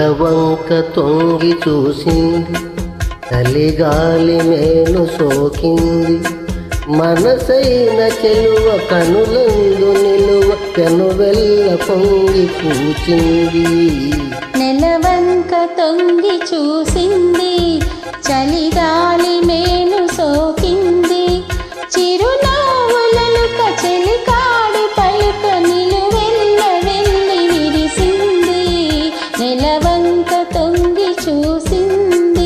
నెలవంక తొంగి చూసింది చలిగాలి మేను సోకింది మనసైన చెలువ కనులందు నిలువ పెనువెల్ల పొంగి పూచింది నెలవంక తొంగి చూసింది చలిగాలి మేను సోకింది చిరునవ్వులను కచెలికాడు పలుక నిలువెల్ల వెళ్ళి విరిసింది నెలవంక తొంగి చూసింది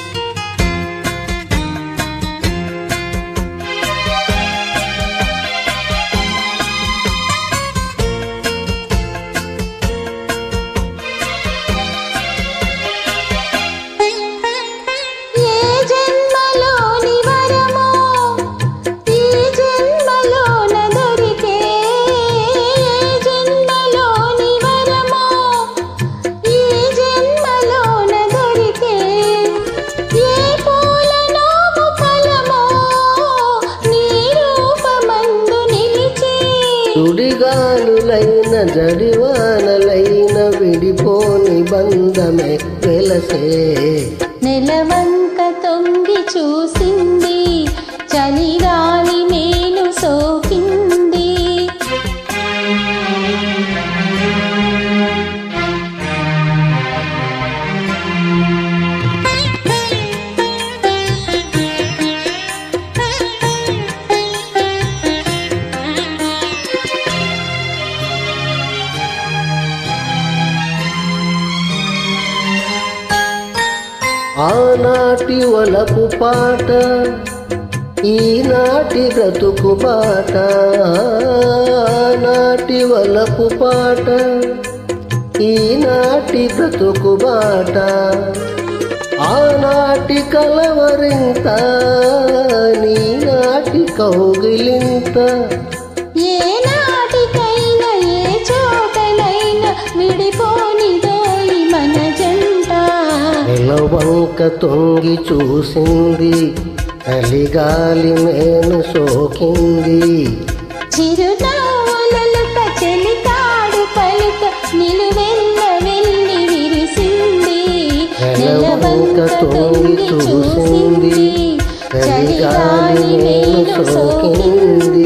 ఏ జన్మలోని వరమో ఈ జన్మలోన దొరికే ఏ జన్మలోని వరమో ఈ జన్మలోన దొరికే ఏ పూల నోము ఫలమో నీ రూపమందు నిలిచి సుడిగాలులైన జడివానలైన విడిపోని బంధమే వెలసే నెలవంక తొంగి చూసింది చలిగాలి నేను సోకింది ఆనాటి వలపు పాట ఈనాటి బ్రతుకు పాట ఆనాటి వలపు పాట ఈనాటి బ్రతుకు బాట ఆనాటి కలవరింత నీనాటి కౌగిలింత ఏ నాటికైనా ఏ చోటనైనా విడిపోనిదోయి మన జంట నిలవంక తొంగి చూసింది చలిగాలి మేను సోకింది చిరునవ్వులలో కచలి కాడు పలుక నిలువెల్ల వెళ్ళి విరిసింది నెలవంక తొంగి చూసింది చలిగాలి మేను సోకింది